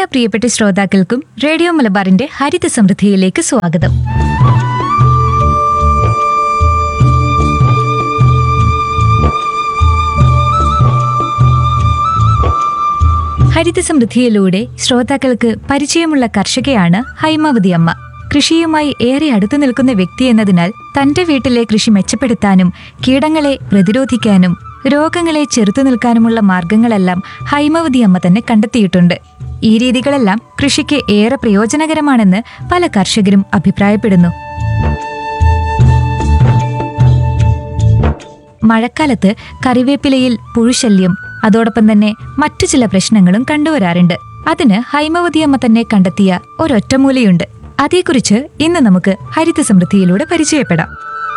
പ്രിയപ്പെട്ട ശ്രോതാക്കൾക്കും റേഡിയോ മലബാറിന്റെ ഹരിത സമൃദ്ധിയിലേക്ക് സ്വാഗതം ഹരിത സമൃദ്ധിയിലൂടെ ശ്രോതാക്കൾക്ക് പരിചയമുള്ള കർഷകയാണ് ഹൈമാവതി അമ്മ കൃഷിയുമായി ഏറെ അടുത്തു നിൽക്കുന്ന വ്യക്തി എന്നതിനാൽ തന്റെ വീട്ടിലെ കൃഷി മെച്ചപ്പെടുത്താനും കീടങ്ങളെ പ്രതിരോധിക്കാനും രോഗങ്ങളെ ചെറുത്തു നിൽക്കാനുമുള്ള മാർഗങ്ങളെല്ലാം ഹൈമവതി അമ്മ തന്നെ കണ്ടെത്തിയിട്ടുണ്ട് ഈ രീതികളെല്ലാം കൃഷിക്ക് ഏറെ പ്രയോജനകരമാണെന്ന് പല കർഷകരും അഭിപ്രായപ്പെടുന്നു മഴക്കാലത്ത് കറിവേപ്പിലയിൽ പുഴുശല്യം അതോടൊപ്പം തന്നെ മറ്റു ചില പ്രശ്നങ്ങളും കണ്ടുവരാറുണ്ട് അതിന് ഹൈമവതിയമ്മ തന്നെ കണ്ടെത്തിയ ഒരൊറ്റമൂലയുണ്ട് അതേക്കുറിച്ച് ഇന്ന് നമുക്ക് ഹരിത സമൃദ്ധിയിലൂടെ പരിചയപ്പെടാം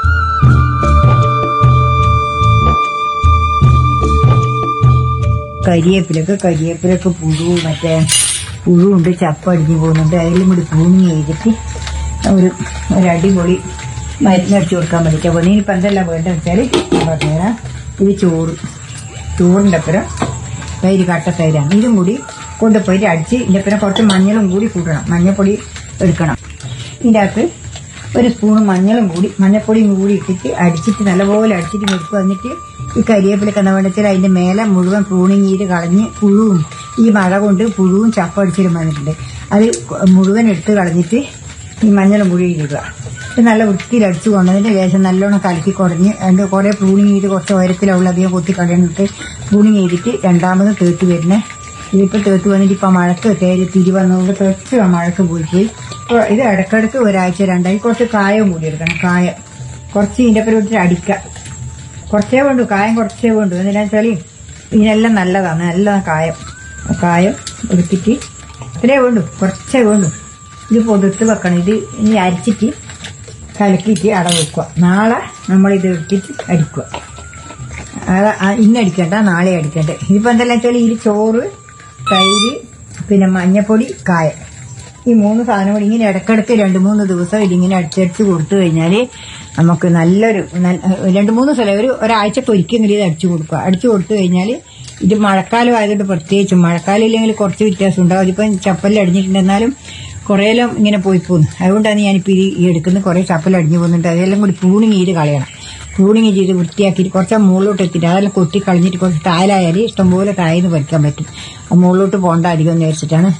കരിയേപ്പിലൊക്കെ കരിയേപ്പിലൊക്കെ പുഴു മറ്റേ പുഴുണ്ട് ചപ്പടിഞ്ഞു പോകുന്നുണ്ട് അതിലും കൂടി പൂണി ചെയ്തിട്ട് ഒരു ഒരു അടിപൊളി മരുന്നടിച്ചു കൊടുക്കാൻ വേണ്ടിയിട്ട് അപ്പോൾ ഇനിയിപ്പോൾ എന്തെല്ലാം വേണ്ടത് വെച്ചാൽ ഞാൻ പറഞ്ഞുതരാം ഇത് ചോറ് ചോറിൻ്റെ അപ്പുറം തൈര് കട്ട തൈരാണ് ഇതും കൂടി കൊണ്ടുപോയിട്ട് അടിച്ച് ഇതിൻ്റെ അപ്പുറം കുറച്ച് മഞ്ഞളും കൂടി കൂട്ടണം മഞ്ഞൾപ്പൊടി എടുക്കണം ഇതിൻ്റെ അകത്ത് ഒരു സ്പൂണ് മഞ്ഞളും കൂടി മഞ്ഞൾപ്പൊടിയും കൂടി ഇട്ടിട്ട് അടിച്ചിട്ട് നല്ലപോലെ അടിച്ചിട്ട് വെക്കുക എന്നിട്ട് ഈ കരിവേപ്പിലൊക്കെ എന്താ വേണ്ടത് വെച്ചാൽ അതിൻ്റെ മേലെ മുഴുവൻ പ്രൂണിങ് ചെയ്ത് കളഞ്ഞ് പുഴുവും ഈ മഴ കൊണ്ട് പുഴുവും ചപ്പടിച്ചിലും വന്നിട്ടുണ്ട് അത് മുഴുവൻ എടുത്ത് കളഞ്ഞിട്ട് ഈ മഞ്ഞളും കൂടി ഇടുക ഇത് നല്ല വൃത്തിയിൽ അടിച്ചു കൊണ്ടതിൻ്റെ ശേഷം നല്ലോണം കലക്കി കുടഞ്ഞ് അതിൻ്റെ കുറേ പ്രൂണിങ് ചെയ്ത് കുറച്ച് ഉയരത്തിലുള്ള അധികം കൊത്തി കളഞ്ഞിട്ട് പ്രൂണിങ് ചെയ്തിട്ട് രണ്ടാമത് തേത്ത് വരുന്നത് ഇതിപ്പോൾ തേത്ത് വന്നിട്ട് ഇപ്പം മഴക്ക് തേര് തിരി വന്നതുകൊണ്ട് തെച്ച് ആ മഴക്ക് പോയി പോയി അപ്പോൾ ഇത് ഇടയ്ക്കിടയ്ക്ക് ഒരാഴ്ച രണ്ടാഴ്ച കുറച്ച് കായവും കൂടി എടുക്കണം കായം കുറച്ച് ഇതിൻ്റെ പേര് ഇട്ടിട്ട് അടിക്കുക കുറച്ചേ വേണ്ടു കായം കുറച്ചേ വേണ്ടു എന്തിനാ വെച്ചാൽ ഇതിനെല്ലാം നല്ലതാണ് നല്ല കായം കായം എടുത്തിട്ട് ഇത്രേ വേണ്ടു കുറച്ചേ വേണ്ടു ഇത് പൊതിർത്ത് വെക്കണം ഇത് ഇനി അരിച്ചിട്ട് കലക്കിയിട്ട് അട വെക്കുക നാളെ നമ്മളിത് എടുത്തിട്ട് അടിക്കുക അത് ആ- ഇന്ന് അടിക്കണ്ട നാളെ അടിക്കണ്ട ഇതിപ്പോൾ എന്തെല്ലാം വെച്ചാൽ ഇതിൽ ചോറ് തൈര് പിന്നെ മഞ്ഞപ്പൊടി കായം ഈ മൂന്ന് സാധനം കൂടി ഇങ്ങനെ ഇടയ്ക്കിടയ്ക്ക് രണ്ട് മൂന്ന് ദിവസം ഇതിങ്ങനെ അടിച്ചടിച്ച് കൊടുത്തു കഴിഞ്ഞാൽ നമുക്ക് നല്ലൊരു നല്ല- രണ്ട് മൂന്ന് സ്ഥലം ഒരു ഒരാഴ്ചക്ക് ഒരിക്കലും ഇത് അടിച്ചു കൊടുക്കുക അടിച്ചു കൊടുത്തു കഴിഞ്ഞാൽ ഇത് മഴക്കാലം ആയതുകൊണ്ട് പ്രത്യേകിച്ചും മഴക്കാലം ഇല്ലെങ്കിൽ കുറച്ച് വ്യത്യാസം ഉണ്ടാവും അതിപ്പം ചപ്പലിൽ അടിഞ്ഞിട്ടുണ്ട് എന്നാലും കുറേയെല്ലാം ഇങ്ങനെ പോയി പോകുന്നു അതുകൊണ്ടാണ് ഞാനിപ്പോൾ ഇത് ഈ എടുക്കുന്നത് കുറേ ചപ്പൽ അടിഞ്ഞു പോകുന്നുണ്ട് അതെല്ലാം കൂടി പ്രൂണിങ് ചെയ്ത് കളയണം പ്രൂണിങ് ചെയ്ത് വൃത്തിയാക്കിയിട്ട് കുറച്ച് ആ മുകളിലോട്ട് എത്തിയിട്ട് അതെല്ലാം കൊത്തി കളഞ്ഞിട്ട് കുറച്ച് താലായാൽ ഇഷ്ടംപോലെ കായെന്ന് പറിക്കാൻ പറ്റും ആ മുകളിലോട്ട് പോകണ്ട അധികം എന്ന് വിചാരിച്ചിട്ടാണ്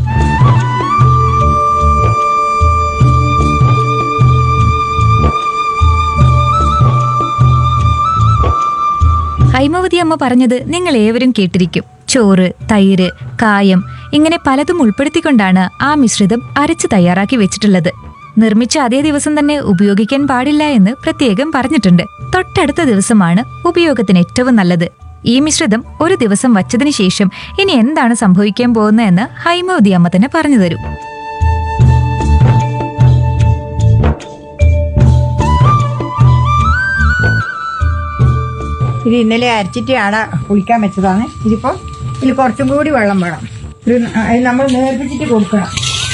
ഹൈമവതി അമ്മ പറഞ്ഞത് നിങ്ങൾ ഏവരും കേട്ടിരിക്കും ചോറ് തൈര് കായം ഇങ്ങനെ പലതും ഉൾപ്പെടുത്തിക്കൊണ്ടാണ് ആ മിശ്രിതം അരച്ച് തയ്യാറാക്കി വെച്ചിട്ടുള്ളത് നിർമ്മിച്ച അതേ ദിവസം തന്നെ ഉപയോഗിക്കാൻ പാടില്ല എന്ന് പ്രത്യേകം പറഞ്ഞിട്ടുണ്ട് തൊട്ടടുത്ത ദിവസമാണ് ഉപയോഗത്തിന് ഏറ്റവും നല്ലത് ഈ മിശ്രിതം ഒരു ദിവസം വച്ചതിന് ശേഷം ഇനി എന്താണ് സംഭവിക്കാൻ പോകുന്നതെന്ന് ഹൈമവതി അമ്മ തന്നെ പറഞ്ഞു തരും ഇത് ഇന്നലെ അരച്ചിട്ട് ആട കുളിക്കാൻ വെച്ചതാണ് ഇതിപ്പോൾ ഇതിൽ കുറച്ചും കൂടി വെള്ളം വേണം ഇത് അത് നമ്മൾ നേർപ്പിച്ചിട്ട് കൊടുക്കണം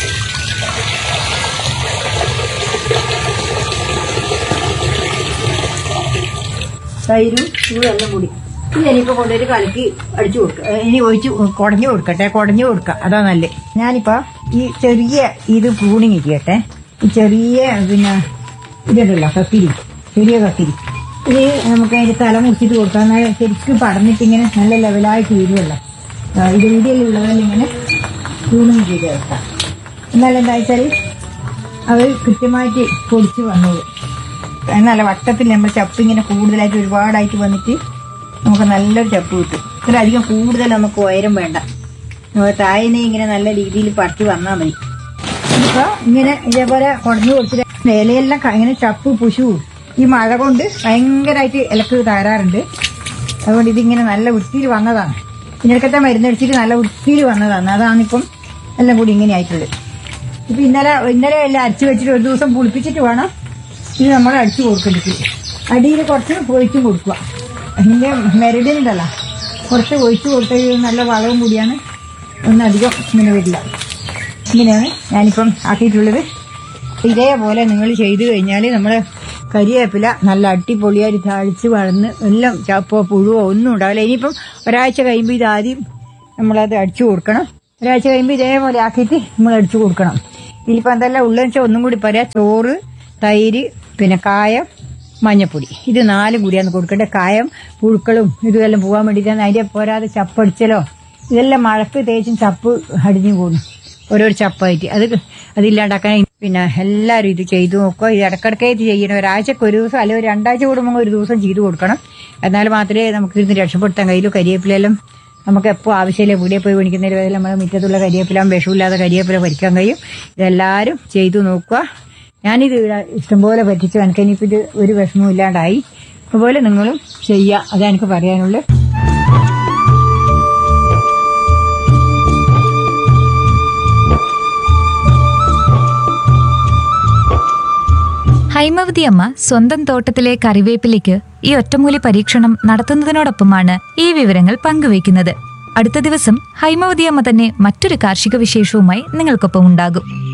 തൈരും ഇതെല്ലാം കൂടി ഇത് എനിക്കിപ്പോൾ കൊണ്ടുപോയിട്ട് കലക്കി അടിച്ചു കൊടുക്കുക ഏ, ഇനി ഒഴിച്ച് കുടഞ്ഞു കൊടുക്കട്ടെ കുടഞ്ഞു കൊടുക്കുക അതാ നല്ലത് ഞാനിപ്പോൾ ഈ ചെറിയ ഇത് പ്രൂണിങ് ചെയ്യട്ടെ ഈ ചെറിയ പിന്നെ ഇതുണ്ടല്ലോ കത്തിരി ചെറിയ കത്തിരി ഇത് നമുക്ക് അതിന്റെ തല മുറിച്ചിട്ട് കൊടുക്കാം എന്നാൽ ശരിക്കും പടർന്നിട്ട് ഇങ്ങനെ നല്ല ലെവലായിട്ട് വരുമല്ലോ ആ, ഇത് വീഡിയോയിലുള്ളതെല്ലാം ഇങ്ങനെ പ്രൂണിങ് ചെയ്ത് വെക്കാം എന്നാൽ എന്താ വെച്ചാൽ അത് കൃത്യമായിട്ട് പൊടിച്ച് വന്നോളൂ നല്ല വട്ടത്തിൽ നമ്മൾ ചപ്പ് ഇങ്ങനെ കൂടുതലായിട്ട് ഒരുപാടായിട്ട് വന്നിട്ട് നമുക്ക് നല്ലൊരു ചപ്പ് കിട്ടും ഇത്ര അധികം കൂടുതൽ നമുക്ക് ഉയരം വേണ്ട നമുക്ക് തായനെ ഇങ്ങനെ നല്ല രീതിയിൽ പറിച്ച് വന്നാൽ മതി ഇപ്പൊ ഇങ്ങനെ ഇതേപോലെ കുടഞ്ഞു കൊടുത്തിട്ട് ഇലയെല്ലാം ക- ഇങ്ങനെ ചപ്പ് പുഷു ഈ മഴ കൊണ്ട് ഭയങ്കരമായിട്ട് ഇലക്ക് തകരാറുണ്ട് അതുകൊണ്ട് ഇതിങ്ങനെ നല്ല വൃത്തിയിൽ വന്നതാണ് ഇതിനൊക്കത്തെ മരുന്നടിച്ചിട്ട് നല്ല വൃത്തിയിൽ വന്നതാണ് അതാണിപ്പം എല്ലാം കൂടി ഇങ്ങനെ ആയിട്ടുള്ളത് ഇപ്പൊ ഇന്നലെ ഇന്നലെ എല്ലാം അരച്ചു വെച്ചിട്ട് ഒരു ദിവസം പുളിപ്പിച്ചിട്ട് വേണം ഇത് നമ്മൾ അടിച്ചു കൊടുക്കേണ്ടത് അടിയിൽ കുറച്ച് ഒഴിച്ചും കൊടുക്കുക അതിന്റെ മെരടിനുണ്ടല്ലോ കുറച്ച് ഒഴിച്ചു കൊടുത്തത് നല്ല വളവും കൂടിയാണ് ഒന്നധികം ഇങ്ങനെ വരില്ല ഇങ്ങനെയാണ് ഞാനിപ്പം ആക്കിയിട്ടുള്ളത് ഇതേപോലെ നിങ്ങൾ ചെയ്തു കഴിഞ്ഞാൽ നമ്മൾ കരിവേപ്പില നല്ല അടിപൊളിയായിട്ട് താഴ്ച വളർന്ന് എല്ലാം ചപ്പോ പുഴുവോ ഒന്നും ഉണ്ടാവില്ല ഇനിയിപ്പം ഒരാഴ്ച കഴിയുമ്പോൾ ഇത് ആദ്യം നമ്മളത് അടിച്ചു കൊടുക്കണം ഒരാഴ്ച കഴിയുമ്പോൾ ഇതേപോലെ ആക്കിയിട്ട് നമ്മൾ അടിച്ചു കൊടുക്കണം ഇതിലിപ്പോൾ എന്തെല്ലാം ഉള്ളതെന്ന് വെച്ചാൽ ഒന്നും കൂടി പറയാം ചോറ് തൈര് പിന്നെ കായം മഞ്ഞപ്പൊടി ഇത് നാലും കൂടിയാണ് കൊടുക്കേണ്ടത് കായം പുഴുക്കളും ഇതുമെല്ലാം പോകാൻ വേണ്ടിയിട്ടാണ് അതിൻ്റെ പോരാതെ ചപ്പടിച്ചലോ ഇതെല്ലാം മഴക്ക് തേച്ചും ചപ്പ് അടിഞ്ഞു പോകുന്നു ഓരോരോ ചപ്പായിട്ട് അത് അതില്ലാണ്ടാക്കാൻ പിന്നെ എല്ലാവരും ഇത് ചെയ്തു നോക്കുക ഇത് ഇടക്കിടക്കായിട്ട് ചെയ്യണം ഒരാഴ്ചക്ക് ഒരു ദിവസം അല്ലെങ്കിൽ ഒരു രണ്ടാഴ്ച കൂടുമ്പോൾ ഒരു ദിവസം ചെയ്തു കൊടുക്കണം എന്നാൽ മാത്രമേ നമുക്ക് ഇതിന് രക്ഷപ്പെടുത്താൻ കഴിയുള്ളൂ കരിവേപ്പിലെല്ലാം നമുക്ക് എപ്പോൾ ആവശ്യമില്ല വീടിയെ പോയി മേടിക്കുന്നതിന് പകരം നമ്മുടെ മുറ്റത്തുള്ള കരിവേപ്പില വിഷമില്ലാത്ത കരിവേപ്പില ഭരിക്കാൻ കഴിയും ഇതെല്ലാവരും ചെയ്തു നോക്കുക ഞാനിത് ഇവിടെ ഇഷ്ടംപോലെ പറ്റിച്ചു എനിക്ക് ഇനിയിപ്പോൾ ഇത് ഒരു വിഷമവും ഇല്ലാണ്ടായി അതുപോലെ നിങ്ങളും ചെയ്യുക അതാ എനിക്ക് പറയാനുള്ളത് ഹൈമവതി അമ്മ സ്വന്തം തോട്ടത്തിലെ കറിവേപ്പിലേക്ക് ഈ ഒറ്റമൂലി പരീക്ഷണം നടത്തുന്നതിനോടൊപ്പമാണ് ഈ വിവരങ്ങൾ പങ്കുവയ്ക്കുന്നത് അടുത്ത ദിവസം ഹൈമവതി അമ്മ തന്നെ മറ്റൊരു കാർഷിക വിശേഷവുമായി നിങ്ങൾക്കൊപ്പം ഉണ്ടാകും